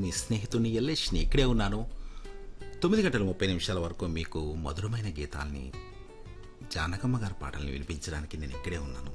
మీ స్నేహితుని ఎల్లేష్ని ఇక్కడే ఉన్నాను తొమ్మిది గంటల ముప్పై నిమిషాల వరకు మీకు మధురమైన గీతాల్ని జానకమ్మ గారి పాటల్ని వినిపించడానికి నేను ఇక్కడే ఉన్నాను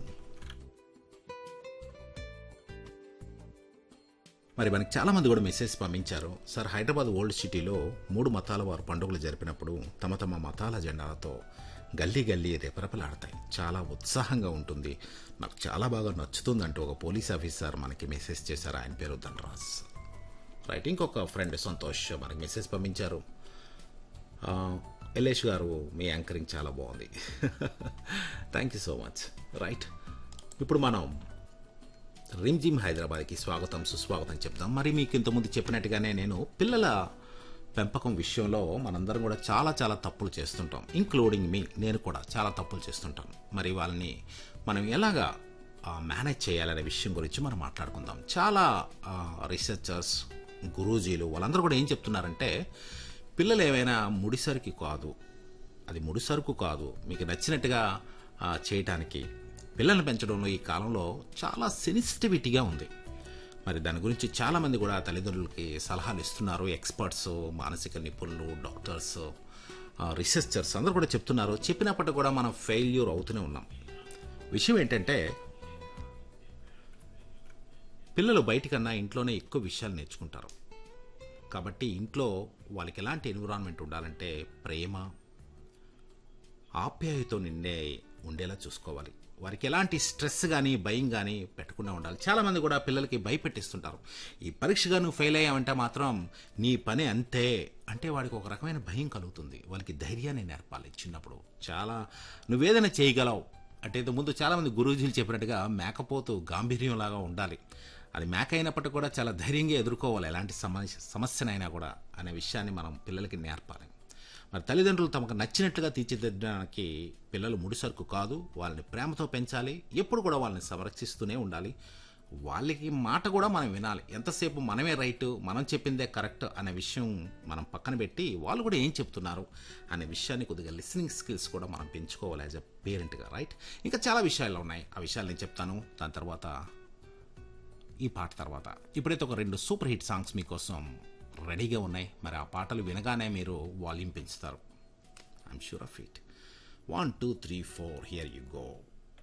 మరి మనకి చాలా మంది కూడా మెసేజ్ పంపించారు సార్ హైదరాబాద్ ఓల్డ్ సిటీలో మూడు మతాల వారు పండుగలు జరిపినప్పుడు తమ తమ మతాల జెండాలతో గల్లీ గల్లీ రెపరెపలాడతాయి చాలా ఉత్సాహంగా ఉంటుంది నాకు చాలా బాగా నచ్చుతుంది అంటూ ఒక పోలీస్ ఆఫీసర్ మనకి మెసేజ్ చేశారు ఆయన పేరు ధనరాజ్ రైట్ ఇంకొక ఫ్రెండ్ సంతోష్ మనకి మెసేజ్ పంపించారు ఆ, ఎల్లేష్ గారు మీ యాంకరింగ్ చాలా బాగుంది thank you so much right ఇప్పుడు మనం రిమ్జిమ్ హైదరాబాద్కి స్వాగతం సుస్వాగతం చెప్తాం మరి మీకు ఇంతకుముందు చెప్పినట్టుగానే నేను పిల్లల పెంపకం విషయంలో మనందరం కూడా చాలా చాలా తప్పులు చేస్తుంటాం ఇంక్లూడింగ్ మీ నేను కూడా చాలా తప్పులు చేస్తుంటాను మరి వాళ్ళని మనం ఎలాగా మేనేజ్ చేయాలనే విషయం గురించి మనం మాట్లాడుకుందాం చాలా రీసెర్చర్స్ గురూజీలు వాళ్ళందరూ కూడా ఏం చెప్తున్నారంటే పిల్లలు ఏమైనా ముడిసరికి కాదు అది ముడిసరుకు కాదు మీకు నచ్చినట్టుగా ఆ, చేయటానికి పిల్లల్ని పెంచడంలో ఈ కాలంలో చాలా సెన్సిటివిటీగా ఉంది మరి దాని గురించి చాలామంది కూడా తల్లిదండ్రులకి సలహాలు ఇస్తున్నారు ఎక్స్పర్ట్స్ మానసిక నిపుణులు డాక్టర్స్ ఆ, రీసెర్చర్స్ అందరూ కూడా చెప్తున్నారు చెప్పినప్పటికీ కూడా మనం ఫెయిల్యూర్ అవుతూనే ఉన్నాం విషయం ఏంటంటే పిల్లలు బయటికన్నా ఇంట్లోనే ఎక్కువ విషయాలు నేర్చుకుంటారు కాబట్టి ఇంట్లో వాళ్ళకి ఎలాంటి ఎన్విరాన్మెంట్ ఉండాలంటే ప్రేమ ఆప్యాయతో నిండే ఉండేలా చూసుకోవాలి వారికి ఎలాంటి స్ట్రెస్ కానీ భయం కానీ పెట్టకుండా ఉండాలి చాలామంది కూడా పిల్లలకి భయపెట్టిస్తుంటారు ఈ పరీక్షగా నువ్వు ఫెయిల్ అయ్యావంటే మాత్రం నీ పని అంతే అంటే వాడికి ఒక రకమైన భయం కలుగుతుంది వాళ్ళకి ధైర్యాన్ని నేర్పాలి చిన్నప్పుడు చాలా నువ్వేదైనా చేయగలవు అంటే ఇంతకు ముందు చాలామంది గురూజీలు చెప్పినట్టుగా మేకపోతు గాంభీర్యంలాగా ఉండాలి అది మేక అయినప్పటికీ కూడా చాలా ధైర్యంగా ఎదుర్కోవాలి ఎలాంటి సమస్య సమస్యనైనా కూడా అనే విషయాన్ని మనం పిల్లలకి నేర్పాలి మరి తల్లిదండ్రులు తమకు నచ్చినట్లుగా తీర్చిదిద్దడానికి పిల్లలు ముడిసరుకు కాదు వాళ్ళని ప్రేమతో పెంచాలి ఎప్పుడు కూడా వాళ్ళని సంరక్షిస్తూనే ఉండాలి వాళ్ళకి మాట కూడా మనం వినాలి ఎంతసేపు మనమే రైట్ మనం చెప్పిందే కరెక్ట్ అనే విషయం మనం పక్కన పెట్టి వాళ్ళు కూడా ఏం చెప్తున్నారు అనే విషయాన్ని కొద్దిగా లిసనింగ్ స్కిల్స్ కూడా మనం పెంచుకోవాలి యాజ్ అ పేరెంట్గా రైట్ ఇంకా చాలా విషయాలు ఉన్నాయి ఆ విషయాలు నేను చెప్తాను దాని తర్వాత ఈ పాట తర్వాత ఇప్పుడైతే ఒక రెండు సూపర్ హిట్ సాంగ్స్ మీకోసం రెడీగా ఉన్నాయి మరి ఆ పాటలు వినగానే మీరు వాల్యూమ్ పెంచుతారు I'm sure of it one two three four here you go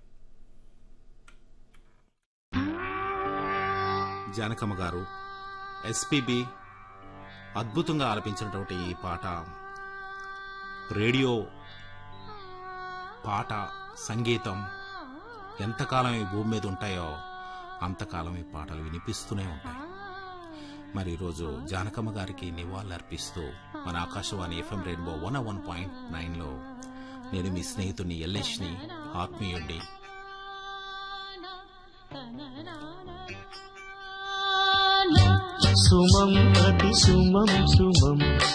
Janakamma garu SPB అద్భుతంగా ఆలపించినటువంటి ఈ పాట రేడియో పాట సంగీతం ఎంతకాలం ఈ భూమి మీద ఉంటాయో అంతకాలం ఈ పాటలు వినిపిస్తూనే ఉంటాయి మరి ఈరోజు జానకమ్మ గారికి నివాళులు అర్పిస్తూ మన Akashvani FM rainbow one one point నైన్లో నేను మీ స్నేహితుడిని ఎల్లేష్ని ఆత్మీయుడిని సుమం అతి సుమం సుమం